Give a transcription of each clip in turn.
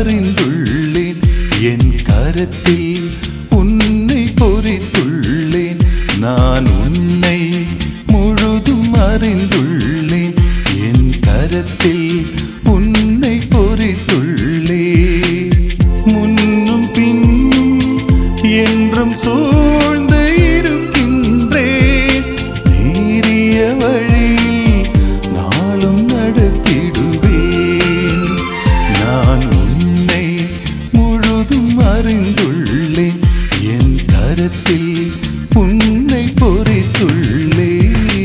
அறிந்துள்ளேன் என் கரத்தில் உன்னை பொறித்துள்ளேன் நான் உன்னை முழுதும் அறிந்துள்ளேன் என் கரத்தில் உன்னை பொறித்துள்ளேன் முன்னும் பின்னும் என்றும் சூழ்ந்து இருக்கின்றேன் நேரிய வழியில் நாளும் நடத்திடுவேன் நான் உன்னை முழுதும் அறிந்துள்ளேன் என் கரத்தில் உன்னை பொறித்துள்ளேன்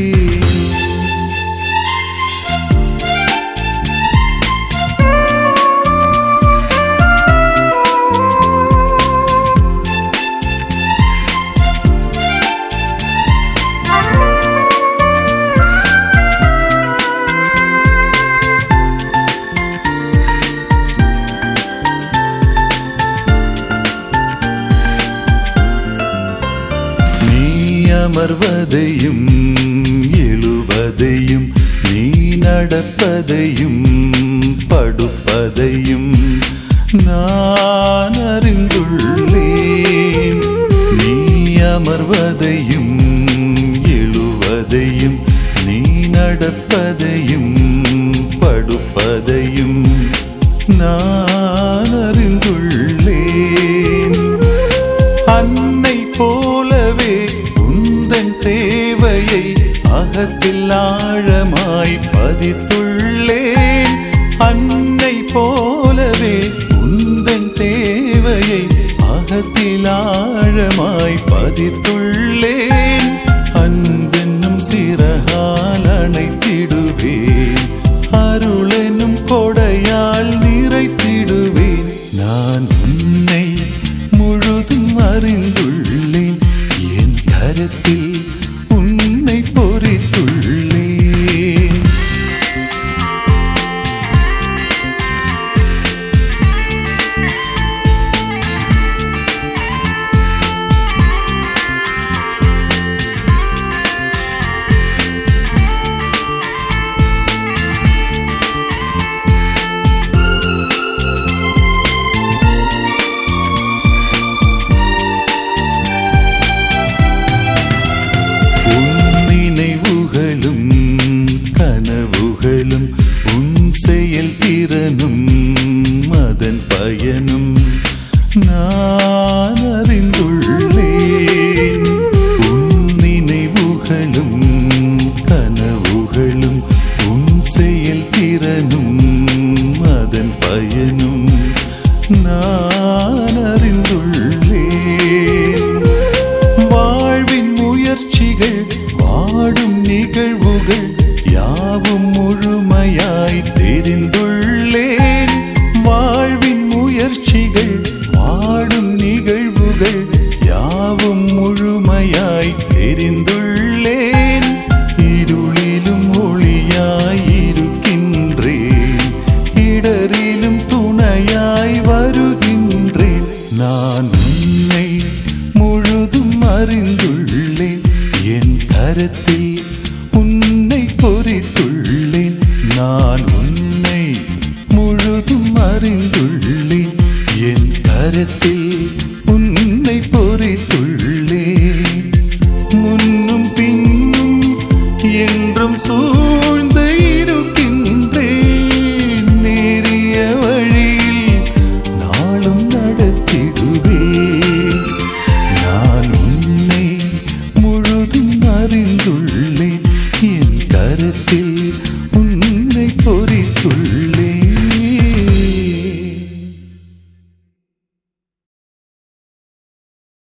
நீ அமர்வதையும் எழுவதையும் நீ நடப்பதையும் படுப்பதையும் நான் அறிந்துள்ளேன் நீ அமர்வதையும் எழுவதையும் நீ நடப்பதையும் படுப்பதையும் நான் அறிந்துள்ளேன் அன்னை போலவே உந்தன் தேவையை அகத்தில் ஆழமாய் பதித்துள்ளேன் அன்னை போலவே உந்தன் தேவையை அகத்தில் ஆழமாய் பதித்துள்ளேன் அன்பென்னும் சிறகால் அணைத்திடுவேன் அருளெனும் கொடையால் நிறைத்திடுவேன் நான் உன்னை முழுதும் அறிந்துள்ளேன் என் கரத்தில் உன்னை பொறித்துள்ளேன் உன் நினைவுகளும் கனவுகளும் உன் செயல் திறனும் அதன் பயனும் நான் அறிந்துள்ளேன் உன் நினைவுகளும் கனவுகளும் உன் செயல் திறனும் அதன் பயனும் நான் அறிந்துள்ளேன் வாழ்வின் முயற்சிகள் வாடும் நிகழ்வுகள் யாவும் முழுமையாய் தெரிந்துள்ளேன் வாழ்வின் முயற்சிகள் வாடும் நிகழ்வுகள் யாவும் முழுமையாய் தெரிந்துள்ளேன் இருளிலும் ஒளியாய் இருக்கின்றேன் இடரிலும் துணையாய் வருகின்றேன் நான் உன்னை முழுதும் அறிந்துள்ளேன் என் கரத்தில் உன்னை பொறித்துள்ளேன் நான் உன்னை முழுதும் அறிந்துள்ளேன் என் கரத்தில் உன்னை பொறித்துள்ளேன் முன்னும் பின்னும் என்றும் சூ